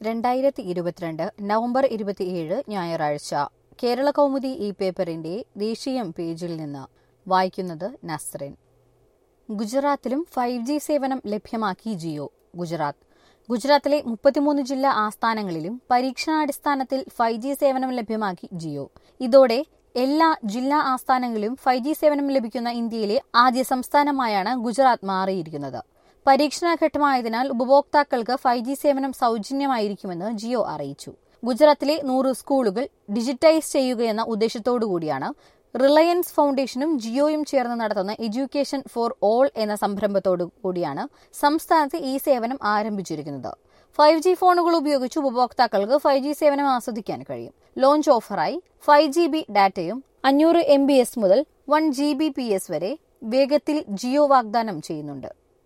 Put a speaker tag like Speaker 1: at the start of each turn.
Speaker 1: രണ്ടായിരത്തി ഇരുപത്തിരണ്ട് നവംബർ ഇരുപത്തിയേഴ് ഞായറാഴ്ച കേരള കൗമുദി ഈ പേപ്പറിന്റെ ദേശീയം പേജിൽ നിന്ന് വായിക്കുന്നത് നസ്റിൻ ഗുജറാത്തിലും ഫൈവ് ജി സേവനം ലഭ്യമാക്കി ജിയോ ഗുജറാത്ത് ഗുജറാത്തിലെ മുപ്പത്തിമൂന്ന് ജില്ലാ ആസ്ഥാനങ്ങളിലും പരീക്ഷണാടിസ്ഥാനത്തിൽ ഫൈവ് ജി സേവനം ലഭ്യമാക്കി ജിയോ ഇതോടെ എല്ലാ ജില്ലാ ആസ്ഥാനങ്ങളിലും ഫൈവ് ജി സേവനം ലഭിക്കുന്ന ഇന്ത്യയിലെ ആദ്യ സംസ്ഥാനമായാണ് ഗുജറാത്ത് മാറിയിരിക്കുന്നത് പരീക്ഷണഘട്ടമായതിനാൽ ഉപഭോക്താക്കൾക്ക് ഫൈവ് ജി സേവനം സൗജന്യമായിരിക്കുമെന്ന് ജിയോ അറിയിച്ചു ഗുജറാത്തിലെ നൂറ് സ്കൂളുകൾ ഡിജിറ്റൈസ് ചെയ്യുകയെന്ന ഉദ്ദേശത്തോടുകൂടിയാണ് റിലയൻസ് ഫൗണ്ടേഷനും ജിയോയും ചേർന്ന് നടത്തുന്ന എഡ്യൂക്കേഷൻ ഫോർ ഓൾ എന്ന സംരംഭത്തോടു കൂടിയാണ് സംസ്ഥാനത്ത് ഈ സേവനം ആരംഭിച്ചിരിക്കുന്നത് ഫൈവ് ജി ഫോണുകൾ ഉപയോഗിച്ച് ഉപഭോക്താക്കൾക്ക് ഫൈവ് ജി സേവനം ആസ്വദിക്കാൻ കഴിയും ലോഞ്ച് ഓഫറായി ഫൈവ് ജി ബി ഡാറ്റയും അഞ്ഞൂറ് എം ബി എസ് മുതൽ one G B P S വരെ വേഗത്തിൽ ജിയോ വാഗ്ദാനം ചെയ്യുന്നുണ്ട്